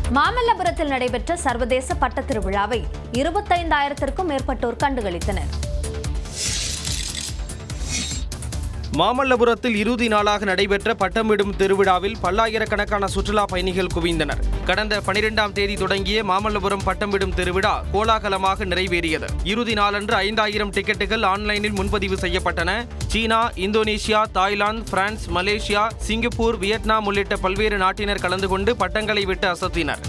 மாமல்லபுரத்தில் நடைபெற்ற சர்வதேச பட்டத் திருவிழாவை இருபத்தைந்தாயிரத்திற்கும் மேற்பட்டோர் கண்டுகளித்தனர் மாமல்லபுரத்தில் இறுதி நாளாக நடைபெற்ற பட்டம்விடும் திருவிழாவில் பல்லாயிரக்கணக்கான சுற்றுலா பயணிகள் குவிந்தனர் கடந்த பனிரெண்டாம் தேதி தொடங்கிய மாமல்லபுரம் பட்டம்விடும் திருவிழா கோலாகலமாக நிறைவேறியது இறுதி நாளன்று ஐந்தாயிரம் டிக்கெட்டுகள் ஆன்லைனில் முன்பதிவு செய்யப்பட்டன China Indonesia Thailand France Malaysia Singapore Vietnam உள்ளிட்ட பல்வேறு நாட்டினர் கலந்து கொண்டு பட்டங்களை விட்டு அசத்தினர்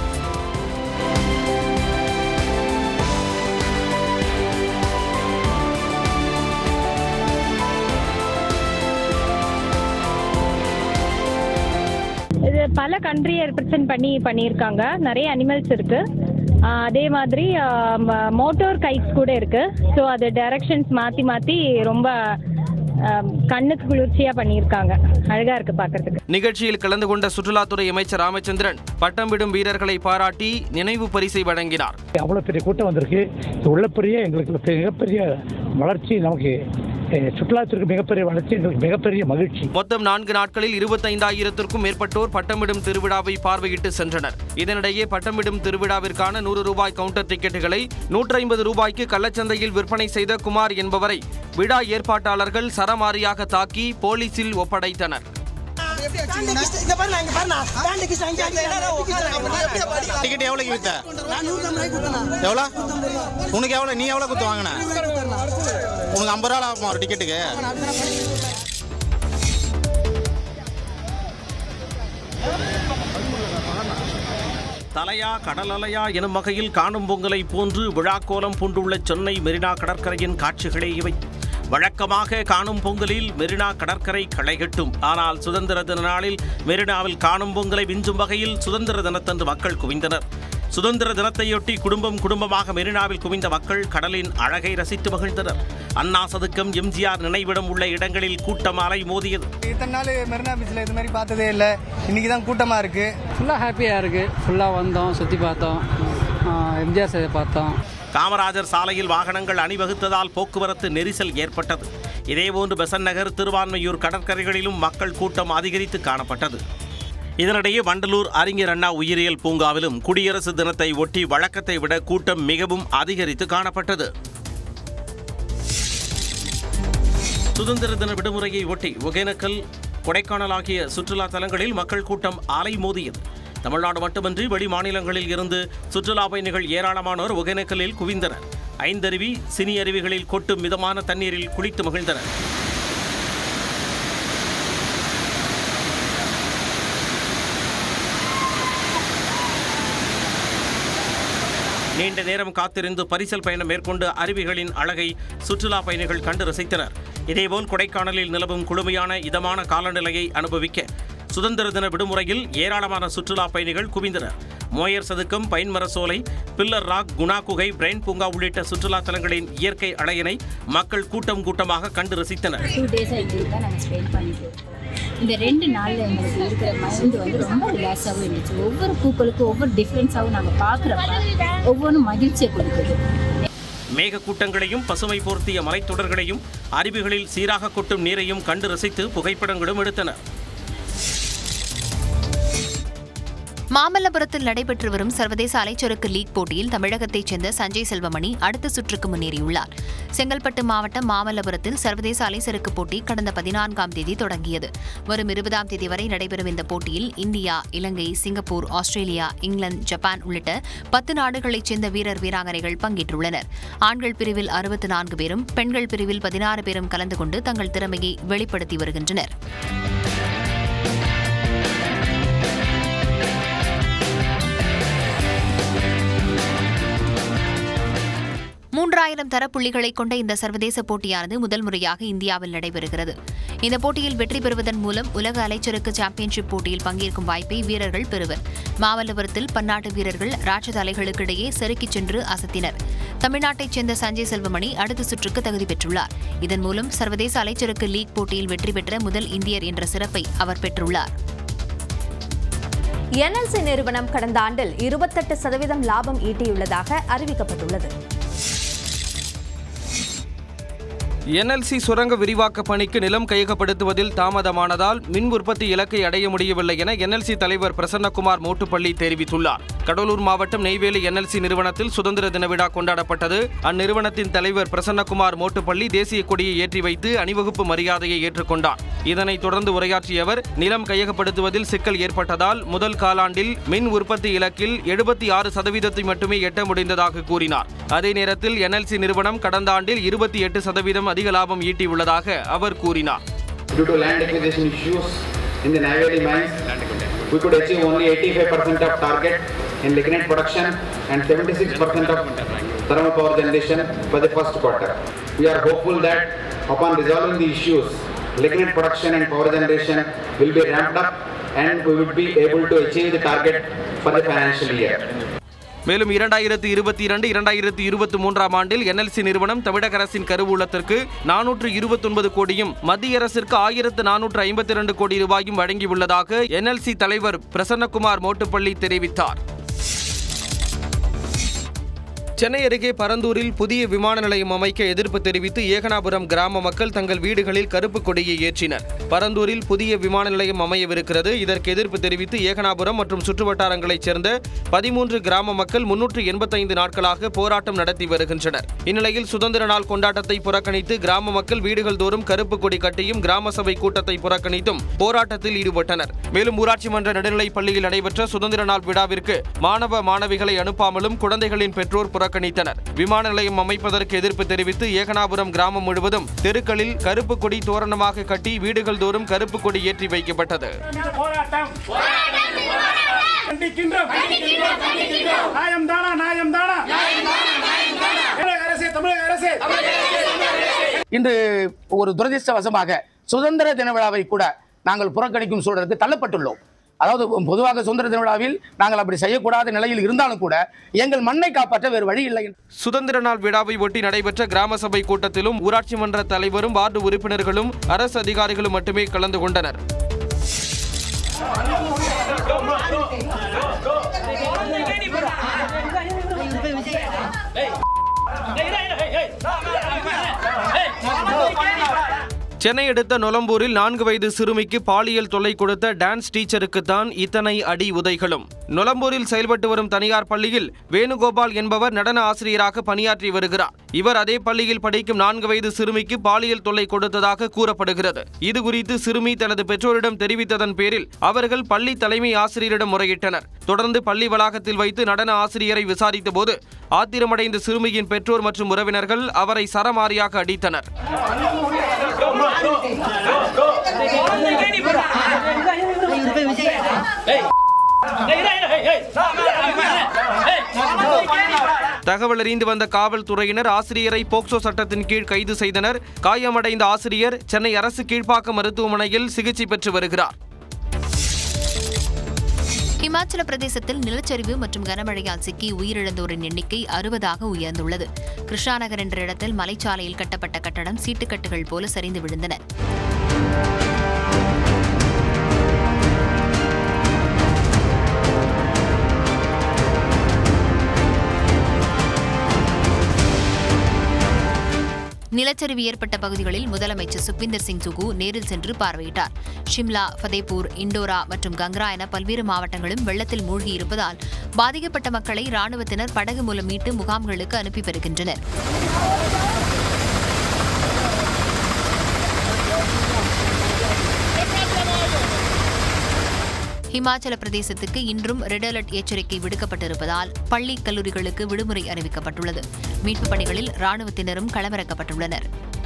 இது பல கண்ட்ரியை ரெப்ரசென்ட் பண்ணி பண்ணியிருக்காங்க நிறைய அனிமல்ஸ் இருக்கு ஆஹ் அதே மாதிரி மோட்டோர் கைட்ஸ் கூட இருக்கு ஸோ அது டைரக்ஷன்ஸ் மாற்றி மாற்றி ரொம்ப ஆம், கண்ணுக்கு குளிர்ச்சியாக பண்ணியிருக்காங்க அழகாக இருக்கு பார்க்கறதுக்கு நிகழ்ச்சியில் கலந்து கொண்ட சுற்றுலாத்துறை அமைச்சர் ராமச்சந்திரன் பட்டம் விடும் வீரர்களை பாராட்டி நினைவு பரிசை வழங்கினார் அவ்வளோ பெரிய கூட்டம் வந்திருக்கு இது உள்ளபெரிய எங்களுக்கு மிகப்பெரிய வளர்ச்சி நமக்கு அஹ், சுற்றுலாத்துறைக்கு மிகப்பெரிய வளர்ச்சி எங்களுக்கு மிகப்பெரிய மகிழ்ச்சி மொத்தம் நான்கு நாட்களில் இருபத்தைந்தாயிரத்திற்கும் மேற்பட்டோர் பட்டமிடும் திருவிழாவை பார்வையிட்டு சென்றனர் இதனிடையே பட்டமிடும் திருவிழாவிற்கான நூறு ரூபாய் கவுண்டர் டிக்கெட்டுகளை நூற்றி ஐம்பது ரூபாய்க்கு கள்ளச்சந்தையில் விற்பனை செய்த குமார் என்பவரை விழா ஏற்பாட்டாளர்கள் சரமாரியாக தாக்கி போலீசில் ஒப்படைத்தனர் டிக்கெட் எவ்வளோக்கு வித்த எவ்வளோ உனக்கு எவ்வளோ நீ எவ்வளோ கொடுத்து வாங்கின உனக்கு ஐம்பது ரூபா ஆகுமா ஒரு டிக்கெட்டுக்கு தலையா கடலலையா எனும் வகையில் காணும் பொங்கலை போன்று விழாக்கோலம் பூண்டுள்ள சென்னை மெரினா கடற்கரையின் காட்சிகளே இவை வழக்கமாக காணும் பொங்கலில் மெரினா கடற்கரை களைகட்டும் ஆனால் சுதந்திர தின நாளில் மெரினாவில் காணும் பொங்கலை விஞ்சும் வகையில் சுதந்திர தினத்தன்று மக்கள் குவிந்தனர் சுதந்திர தினத்தையொட்டி குடும்பம் குடும்பமாக மெரினாவில் குவிந்த மக்கள் கடலின் அழகை ரசித்து மகிழ்ந்தனர் அண்ணா சதுக்கம் எம்ஜிஆர் நினைவிடம் உள்ள இடங்களில் கூட்டம் அலை மோதியது இத்தனை நாள் மெரினா பீச்சில் இது மாதிரி பார்த்ததே இல்லை இன்னைக்கு தான் கூட்டமாக இருக்கு ஃபுல்லாக ஹாப்பியாக இருக்குது ஃபுல்லாக வந்தோம் சுற்றி பார்த்தோம் எம்ஜிஆர் சிலையை பார்த்தோம் காமராஜர் சாலையில் வாகனங்கள் அணிவகுத்ததால் போக்குவரத்து நெரிசல் ஏற்பட்டது இதேபோன்று பெசன் நகர் திருவான்மையூர் கடற்கரைகளிலும் மக்கள் கூட்டம் அதிகரித்து காணப்பட்டது இதனிடையே வண்டலூர் அறிஞர் அண்ணா உயிரியல் பூங்காவிலும் குடியரசு தினத்தை ஒட்டி வழக்கத்தை விட கூட்டம் மிகவும் அதிகரித்து காணப்பட்டது சுதந்திர தின விடுமுறையை ஒட்டி ஒகேனக்கல் கொடைக்கானல் ஆகிய சுற்றுலா தலங்களில் மக்கள் கூட்டம் அலைமோதியது தமிழ்நாடு மட்டுமின்றி வெளி மாநிலங்களில் இருந்து சுற்றுலா பயணிகள் ஏராளமானோர் ஒகேனக்கலில் குவிந்தனர் ஐந்தருவி சினி அருவிகளில் கொட்டும் மிதமான தண்ணீரில் குளித்து மகிழ்ந்தனர் நீண்ட நேரம் காத்திருந்து பரிசல் பயணம் மேற்கொண்டு அருவிகளின் அழகை சுற்றுலா பயணிகள் கண்டு ரசித்தனர் இதேபோல் கொடைக்கானலில் நிலவும் குளுமையான இதமான காலநிலையை அனுபவிக்க சுதந்திர தின விடுமுறையில் ஏராளமான சுற்றுலா பயணிகள் குவிந்தனர் மோயர் சதுக்கம் பைன்மர சோலை பில்லர் ராக் குணா குகை பிரெயின் பூங்கா உள்ளிட்ட சுற்றுலா தலங்களின் இயற்கை அழகினை மக்கள் கூட்டம் கூட்டமாக கண்டு ரசித்தனர் டூ டேஸ் ஆகிட்டு தான் நாங்கள் ஸ்பெண்ட் பண்ணிட்டு இருக்கோம். இந்த ரெண்டு நாளில் எங்களுக்கு இருக்கிற மைண்டு வந்து ரொம்ப ரிலாக்ஸாகவும் இருந்துச்சு ஒவ்வொரு பூக்களுக்கும் ஒவ்வொரு டிஃப்ரென்ஸாகவும் நாங்கள் பார்க்குறப்ப ஒவ்வொன்றும் மகிழ்ச்சியை கொடுக்குது மேகக்கூட்டங்களையும் பசுமை போர்த்திய மலைத்தொடர்களையும் அருவிகளில் சீராக கொட்டும் நீரையும் கண்டு ரசித்து புகைப்படங்களும் எடுத்தனர் மாமல்லபுரத்தில் நடைபெற்று வரும் சர்வதேச அலைச்சறுக்கு லீக் போட்டியில் தமிழகத்தைச் சேர்ந்த சஞ்சய் செல்வமணி அடுத்த சுற்றுக்கு முன்னேறியுள்ளார் செங்கல்பட்டு மாவட்டம் மாமல்லபுரத்தில் சர்வதேச அலைச்சறுக்கு போட்டி கடந்த பதினான்காம் தேதி தொடங்கியது வரும் இருபதாம் தேதி வரை நடைபெறும் இந்த போட்டியில் India Ilangai Singapore Australia England Japan உள்ளிட்ட பத்து நாடுகளைச் சேர்ந்த வீரர் வீராங்கனைகள் பங்கேற்றுள்ளனர் ஆண்கள் பிரிவில் அறுபத்து நான்கு பேரும் பெண்கள் பிரிவில் பதினாறு பேரும் கலந்து கொண்டு தங்கள் திறமையை வெளிப்படுத்தி வருகின்றனர் மூன்றாயிரம் தரப்புள்ளிகளை கொண்ட இந்த சர்வதேச போட்டியானது முதல் முறையாக இந்தியாவில் நடைபெறுகிறது இந்த போட்டியில் வெற்றி பெறுவதன் மூலம் உலக அலைச்சறுக்கு சாம்பியன்ஷிப் போட்டியில் பங்கேற்கும் வாய்ப்பை வீரர்கள் பெறுவர் மாமல்லபுரத்தில் பன்னாட்டு வீரர்கள் ராட்சத அலைகளுக்கிடையே செருக்கிச் சென்று அசத்தினர் தமிழ்நாட்டைச் சேர்ந்த சஞ்சய் செல்வமணி அடுத்த சுற்றுக்கு தகுதி பெற்றுள்ளார் இதன் மூலம் சர்வதேச அலைச்சறுக்கு லீக் போட்டியில் வெற்றி பெற்ற முதல் இந்தியர் என்ற சிறப்பை அவர் பெற்றுள்ளார் என்எல்சி நிறுவனம் கடந்த ஆண்டில் இருபத்தெட்டு சதவீதம் லாபம் ஈட்டியுள்ளதாக அறிவிக்கப்பட்டுள்ளது என்எல்சி சுரங்க விரிவாக்க பணிக்கு நிலம் கையகப்படுத்துவதில் தாமதமானதால் மின் உற்பத்தி இலக்கை அடைய முடியவில்லை என என்எல்சி தலைவர் பிரசன்னகுமார் மோட்டுப்பள்ளி தெரிவித்துள்ளார் கடலூர் மாவட்டம் நெய்வேலி என்எல்சி நிறுவனத்தில் சுதந்திர தின விழா கொண்டாடப்பட்டது அந்நிறுவனத்தின் தலைவர் பிரசன்னகுமார் மோட்டுப்பள்ளி தேசிய கொடியை ஏற்றி வைத்து அணிவகுப்பு மரியாதையை ஏற்றுக்கொண்டார் இதனைத் தொடர்ந்து உரையாற்றிய அவர் நிலம் கையகப்படுத்துவதில் சிக்கல் ஏற்பட்டதால் முதல் காலாண்டில் மின் உற்பத்தி இலக்கில் எழுபத்தி ஆறு சதவீதத்தை மட்டுமே எட்ட முடிந்ததாக கூறினார் அதே நேரத்தில் என்எல்சி நிறுவனம் கடந்த ஆண்டில் இருபத்தி எட்டு சதவீதம் அதிக லாபம் ஈட்டியுள்ளதாக அவர் கூறினார் Due to land acquisition issues in the Neyveli mines, we could achieve only 85% of target in lignite production and 76% of thermal power generation for the first quarter. We are hopeful that upon resolving the issues, lignite production and power generation will be ramped up and we would be able to achieve the target for the financial year. மேலும் இரண்டாயிரத்து இருபத்தி இரண்டு இரண்டாயிரத்து இருபத்தி மூன்றாம் ஆண்டில் NLC நிறுவனம் தமிழக அரசின் கருவூலத்திற்கு நானூற்று இருபத்தொன்பது கோடியும் மத்திய அரசிற்கு ஆயிரத்து நானூற்று ஐம்பத்தி இரண்டு கோடி ரூபாயும் வழங்கியுள்ளதாக என்எல்சி தலைவர் பிரசன்னகுமார் மோட்டுப்பள்ளி தெரிவித்தார் சென்னை அருகே பரந்தூரில் புதிய விமான நிலையம் அமைக்க எதிர்ப்பு தெரிவித்து ஏகனாபுரம் கிராம மக்கள் தங்கள் வீடுகளில் கருப்பு கொடியை ஏற்றினர் பரந்தூரில் புதிய விமான நிலையம் அமையவிருக்கிறது இதற்கு எதிர்ப்பு தெரிவித்து ஏகனாபுரம் மற்றும் சுற்றுவட்டாரங்களைச் சேர்ந்த பதிமூன்று கிராம மக்கள் முன்னூற்று எண்பத்தைந்து நாட்களாக போராட்டம் நடத்தி வருகின்றனர் இந்நிலையில் சுதந்திர நாள் கொண்டாட்டத்தை புறக்கணித்து கிராம மக்கள் வீடுகள் தோறும் கருப்பு கொடி கட்டியும் கிராம சபை கூட்டத்தை புறக்கணித்தும் போராட்டத்தில் ஈடுபட்டனர் மேலும் ஊராட்சி மன்ற நடுநிலைப் பள்ளியில் நடைபெற்ற சுதந்திர நாள் விழாவிற்கு மாணவ மாணவிகளை அனுப்பாமலும் குழந்தைகளின் பெற்றோர் புறக்கணித்தனர் விமான நிலையம் அமைப்பதற்கு எதிர்ப்பு தெரிவித்து ஏகனாபுரம் கிராமம் முழுவதும் தெருக்களில் கருப்பு கொடி தோரணமாக கட்டி வீடுகள் தோறும் கருப்பு கொடி ஏற்றி வைக்கப்பட்டது போராட்டம் கண்டிக்கின்றோம் நியாயம் தானா நியாயம் தானா தமிழக அரசே தமிழக அரசே இன்று ஒரு துரதிர்ஷ்டவசமாக சுதந்திர தின விழாவை கூட நாங்கள் புறக்கணிக்கும் சூழலுக்கு தள்ளப்பட்டுள்ளோம் அதாவது பொதுவாக சுதந்திர தின விழாவில் நாங்கள் அப்படி செய்யக்கூடாத நிலையில் இருந்தாலும் கூட எங்கள் மண்ணை காப்பாற்ற வேறு வழி இல்லை சுதந்திர நாள் விழாவை ஒட்டி நடைபெற்ற கிராம சபை கூட்டத்திலும் ஊராட்சி மன்ற தலைவரும் வார்டு உறுப்பினர்களும் அரசு அதிகாரிகளும் மட்டுமே கலந்து கொண்டனர் சென்னை அடுத்த நொலம்பூரில் நான்கு வயது சிறுமிக்கு பாலியல் தொல்லை கொடுத்த டான்ஸ் டீச்சருக்குத்தான் இத்தனை அடி உதைகளும் நொலம்பூரில் செயல்பட்டு வரும் தனியார் பள்ளியில் வேணுகோபால் என்பவர் நடன ஆசிரியராக பணியாற்றி வருகிறார் இவர் அதே பள்ளியில் படிக்கும் நான்கு வயது சிறுமிக்கு பாலியல் தொல்லை கொடுத்ததாக கூறப்படுகிறது இது குறித்து சிறுமி தனது பெற்றோரிடம் தெரிவித்ததன் பேரில் அவர்கள் பள்ளி தலைமை ஆசிரியரிடம் முறையிட்டனர் தொடர்ந்து பள்ளி வளாகத்தில் வைத்து நடன ஆசிரியரை விசாரித்த போது ஆத்திரமடைந்த சிறுமியின் பெற்றோர் மற்றும் உறவினர்கள் அவரை சரமாரியாக அடித்தனர் தகவல் அறிந்து வந்த காவல்துறையினர் ஆசிரியரை போக்சோ சட்டத்தின் கீழ் கைது செய்தனர் காயமடைந்த ஆசிரியர் சென்னை அரசு கீழ்ப்பாக்க மருத்துவமனையில் சிகிச்சை பெற்று வருகிறார் இமாச்சல பிரதேசத்தில் நிலச்சரிவு மற்றும் கனமழையால் சிக்கி உயிரிழந்தோரின் எண்ணிக்கை அறுபதாக உயர்ந்துள்ளது கிருஷ்ணாநகர் என்ற இடத்தில் மலைச்சாலையில் கட்டப்பட்ட கட்டடம் சீட்டுக்கட்டுகள் போல சரிந்து விழுந்தன நிலச்சரிவு ஏற்பட்ட பகுதிகளில் முதலமைச்சர் சுக்விந்தர் சிங் சுகு நேரில் சென்று பார்வையிட்டார் ஷிம்லா ஃபதேபூர் இண்டோரா மற்றும் கங்ரா என பல்வேறு மாவட்டங்களும் வெள்ளத்தில் மூழ்கியிருப்பதால் பாதிக்கப்பட்ட மக்களை ராணுவத்தினர் படகு மூலம் மீட்டு முகாம்களுக்கு அனுப்பி வருகின்றனர் ஹிமாச்சல பிரதேசத்துக்கு இன்றும் ரெட் அலர்ட் எச்சரிக்கை விடுக்கப்பட்டிருப்பதால் பள்ளி கல்லூரிகளுக்கு விடுமுறை அறிவிக்கப்பட்டுள்ளது மீட்புப் பணிகளில் ராணுவத்தினரும் களமிறக்கப்பட்டுள்ளனர்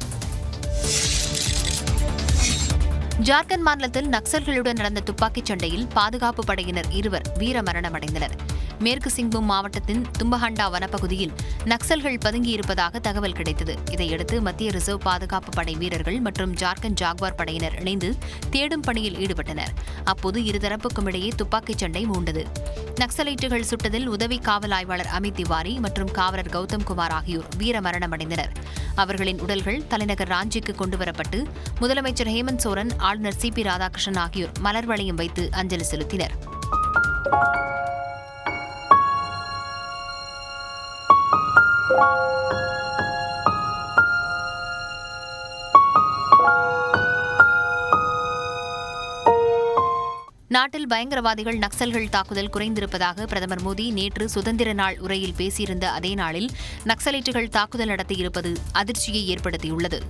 ஜார்க்கண்ட் மாநிலத்தில் நக்சல்களுடன் நடந்த துப்பாக்கிச் சண்டையில் பாதுகாப்பு படையினர் இருவர் வீரமரணமடைந்தனர் மேற்கு சிங்பூம் மாவட்டத்தின் தும்பஹண்டா வனப்பகுதியில் நக்சல்கள் பதுங்கியிருப்பதாக தகவல் கிடைத்தது இதையடுத்து மத்திய ரிசர்வ் பாதுகாப்பு படை வீரர்கள் மற்றும் ஜார்க்கண்ட் ஜாக்வார் படையினர் இணைந்து தேடும் பணியில் ஈடுபட்டனர் அப்போது இருதரப்புக்கும் இடையே துப்பாக்கிச் சண்டை மூண்டது நக்சலைட்டுகள் சுட்டதில் உதவி காவல் ஆய்வாளர் அமித் திவாரி மற்றும் காவலர் கௌதம் குமார் ஆகியோர் வீரமரணமடைந்தனர் அவர்களின் உடல்கள் தலைநகர் ராஞ்சிக்கு கொண்டுவரப்பட்டு முதலமைச்சர் ஹேமந்த் சோரன் ஆளுநர் சி பி ராதாகிருஷ்ணன் ஆகியோர் மலர் வளையம் வைத்து அஞ்சலி செலுத்தினர் நாட்டில் பயங்கரவாதிகள் நக்சல்கள் தாக்குதல் குறைந்திருப்பதாக பிரதமர் மோடி நேற்று சுதந்திர நாள் உரையில் பேசியிருந்த அதே நாளில் நக்சலைட்டுகள் தாக்குதல் நடத்தியிருப்பது அதிர்ச்சியை ஏற்படுத்தியுள்ளது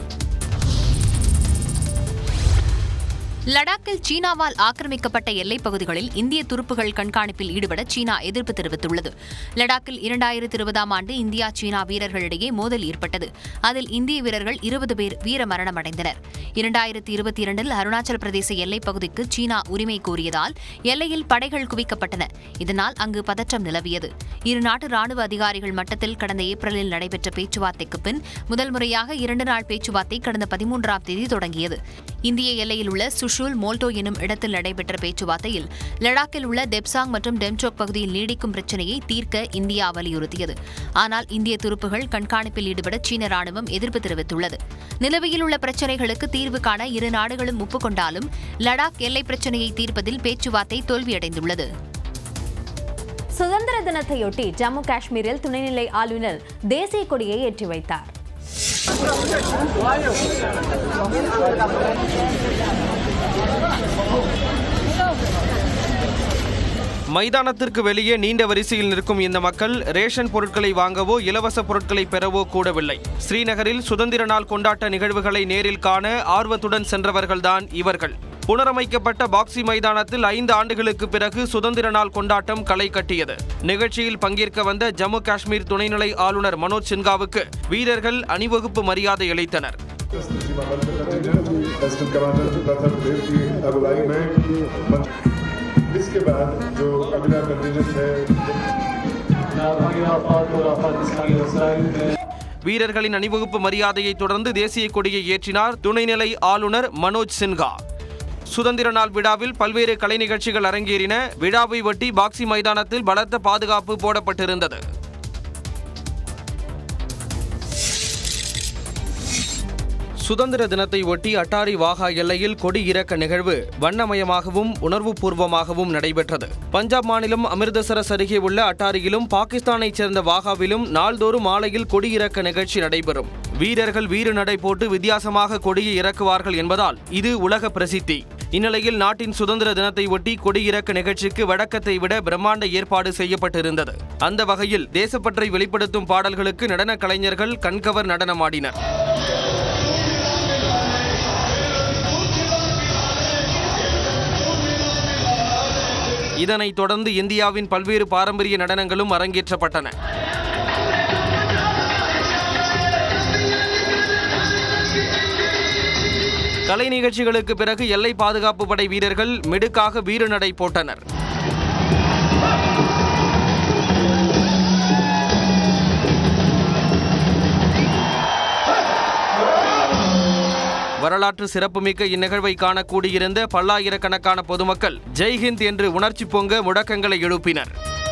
லடாக்கில் சீனாவால் ஆக்கிரமிக்கப்பட்ட எல்லைப் பகுதிகளில் இந்திய துருப்புகள் கண்காணிப்பில் ஈடுபட சீனா எதிர்ப்பு தெரிவித்துள்ளது லடாக்கில் இரண்டாயிரத்தி இருபதாம் ஆண்டு இந்தியா சீனா வீரர்களிடையே மோதல் ஏற்பட்டது அதில் இந்திய வீரர்கள் இருபது பேர் வீரமரணம் அடைந்தனர் இரண்டாயிரத்தி இருபத்தி இரண்டில் அருணாச்சல பிரதேச எல்லைப் பகுதிக்கு சீனா உரிமை கோரியதால் எல்லையில் படைகள் குவிக்கப்பட்டன இதனால் அங்கு பதற்றம் நிலவியது இரு நாட்டு ராணுவ அதிகாரிகள் மட்டத்தில் கடந்த ஏப்ரலில் நடைபெற்ற பேச்சுவார்த்தைக்கு பின் முதல் முறையாக இரண்டு நாள் பேச்சுவார்த்தை கடந்த பதிமூன்றாம் தேதி தொடங்கியது இந்திய எல்லையில் உள்ள சுஷூல் மோல்டோ எனும் இடத்தில் நடைபெற்ற பேச்சுவார்த்தையில் லடாக்கில் உள்ள தெப்சாங் மற்றும் டெம்சோக் பகுதியில் நீடிக்கும் பிரச்சினையை தீர்க்க இந்தியா வலியுறுத்தியது ஆனால் இந்திய துருப்புகள் கண்காணிப்பில் ஈடுபட சீன ராணுவம் எதிர்ப்பு தெரிவித்துள்ளது நிலுவையில் உள்ள பிரச்சினைகளுக்கு தீர்வு காண இரு நாடுகளும் ஒப்புக்கொண்டாலும் லடாக் எல்லை பிரச்சினையை தீர்ப்பதில் பேச்சுவார்த்தை தோல்வியடைந்துள்ளது சுதந்திர தினத்தையொட்டி ஜம்மு காஷ்மீரில் துணைநிலை ஆளுநர் தேசிய கொடியை ஏற்றி வைத்தார் மைதானத்திற்கு வெளியே நீண்ட வரிசையில் நிற்கும் இந்த மக்கள் ரேஷன் பொருட்களை வாங்கவோ இலவச பொருட்களை பெறவோ கூடவில்லை ஸ்ரீநகரில் சுதந்திர நாள் கொண்டாட்ட நிகழ்வுகளை நேரில் காண ஆர்வத்துடன் சென்றவர்கள்தான் இவர்கள் புனரமைக்கப்பட்ட பாக்ஸி மைதானத்தில் ஐந்து ஆண்டுகளுக்கு பிறகு சுதந்திர நாள் கொண்டாட்டம் களை கட்டியது நிகழ்ச்சியில் பங்கேற்க வந்த ஜம்மு காஷ்மீர் துணைநிலை ஆளுநர் மனோஜ் சின்ஹாவுக்கு வீரர்கள் அணிவகுப்பு மரியாதை அளித்தனர் लेफ्टिनेंट कमांडर प्रथम देव की अगुवाई में इसके बाद जो अगला कंटिजेंट है வீரர்களின் அணிவகுப்பு மரியாதையை தொடர்ந்து தேசிய கொடியை ஏற்றினார் துணைநிலை ஆளுநர் மனோஜ் சின்ஹா சுதந்திர நாள் விழாவில் பல்வேறு கலை நிகழ்ச்சிகள் அரங்கேறின விழாவை ஒட்டி பாக்ஸி மைதானத்தில் பலத்த பாதுகாப்பு போடப்பட்டிருந்தது சுதந்திர தினத்தை ஒட்டி அட்டாரி வாகா எல்லையில் கொடி இறக்க நிகழ்வு வண்ணமயமாகவும் உணர்வுபூர்வமாகவும் நடைபெற்றது பஞ்சாப் மாநிலம் அமிர்தசரஸ் அருகே உள்ள அட்டாரியிலும் பாகிஸ்தானைச் சேர்ந்த வாகாவிலும் நாள்தோறும் மாலையில் கொடி இறக்க நிகழ்ச்சி நடைபெறும் வீரர்கள் வீறு நடை போட்டு வித்தியாசமாக கொடியை இறக்குவார்கள் என்பதால் இது உலக பிரசித்தி இந்நிலையில் நாட்டின் சுதந்திர தினத்தை ஒட்டி கொடி இறக்க நிகழ்ச்சிக்கு வழக்கத்தை விட பிரம்மாண்ட ஏற்பாடு செய்யப்பட்டிருந்தது அந்த வகையில் தேசப்பற்றை வெளிப்படுத்தும் பாடல்களுக்கு நடன கலைஞர்கள் கண்கவர் நடனமாடினர் இதனைத் தொடர்ந்து இந்தியாவின் பல்வேறு பாரம்பரிய நடனங்களும் அரங்கேற்றப்பட்டன கலை நிகழ்ச்சிகளுக்கு பிறகு எல்லை பாதுகாப்பு படை வீரர்கள் மிடுக்காக வீறுநடை போட்டனர் வரலாற்று சிறப்புமிக்க இந்நிகழ்வை காண கூடியிருந்த பல்லாயிரக்கணக்கான பொதுமக்கள் ஜெய்ஹிந்த் என்று உணர்ச்சி பொங்க முழக்கங்களை எழுப்பினர்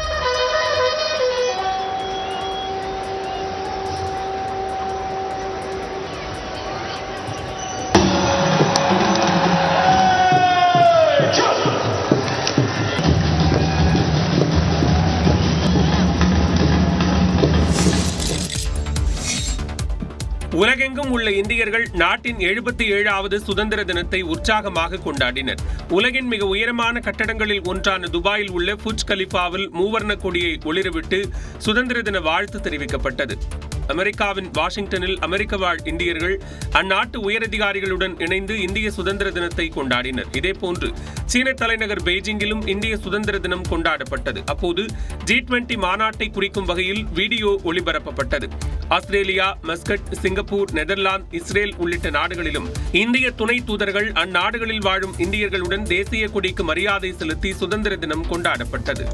உலகெங்கும் உள்ள இந்தியர்கள் நாட்டின் எழுபத்தி ஏழாவது சுதந்திர தினத்தை உற்சாகமாக கொண்டாடினர் உலகின் மிக உயரமான கட்டடங்களில் ஒன்றான துபாயில் உள்ள புஜ் கலிஃபாவில் மூவர்ண கொடியை ஒளிரவிட்டு சுதந்திர தின வாழ்த்து தெரிவிக்கப்பட்டது அமெரிக்காவின் வாஷிங்டனில் அமெரிக்க வாழ் இந்தியர்கள் அந்நாட்டு உயரதிகாரிகளுடன் இணைந்து இந்திய சுதந்திர தினத்தை கொண்டாடினர் இதேபோன்று சீன தலைநகர் பெய்ஜிங்கிலும் இந்திய சுதந்திர தினம் கொண்டாடப்பட்டது அப்போது ஜி டுவெண்டி மாநாட்டை குறிக்கும் வகையில் வீடியோ ஒளிபரப்பப்பட்டது Australia Muscat Singapore Netherlands Israel உள்ளிட்ட நாடுகளிலும் இந்திய துணை தூதர்கள் அந்நாடுகளில் வாழும் இந்தியர்களுடன் தேசிய கொடிக்கு மரியாதை செலுத்தி சுதந்திர தினம் கொண்டாடப்பட்டது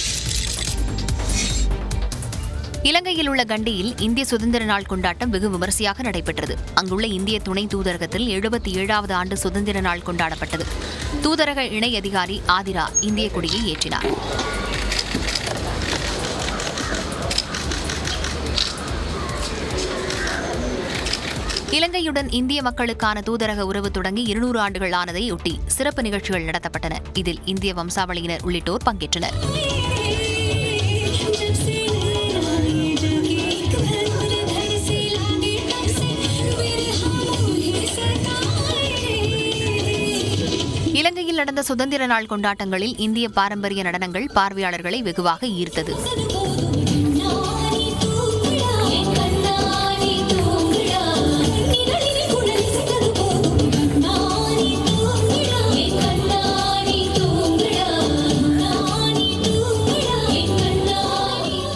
இலங்கையில் உள்ள கண்டியில் இந்திய சுதந்திர நாள் கொண்டாட்டம் வெகு விமரிசையாக நடைபெற்றது அங்குள்ள இந்திய துணை தூதரகத்தில் எழுபத்தி ஏழாவது ஆண்டு சுதந்திர நாள் கொண்டாடப்பட்டது தூதரக இணை அதிகாரி ஆதிரா இந்திய கொடியை ஏற்றினார் இலங்கையுடன் இந்திய மக்களுக்கான தூதரக உறவு தொடங்கி இருநூறு ஆண்டுகள் ஆனதை ஒட்டி சிறப்பு நிகழ்ச்சிகள் நடத்தப்பட்டன இதில் இந்திய வம்சாவளியினர் உள்ளிட்டோர் பங்கேற்றனர் இலங்கையில் நடந்த சுதந்திர நாள் கொண்டாட்டங்களில் இந்திய பாரம்பரிய நடனங்கள் பார்வையாளர்களை வெகுவாக ஈர்த்தது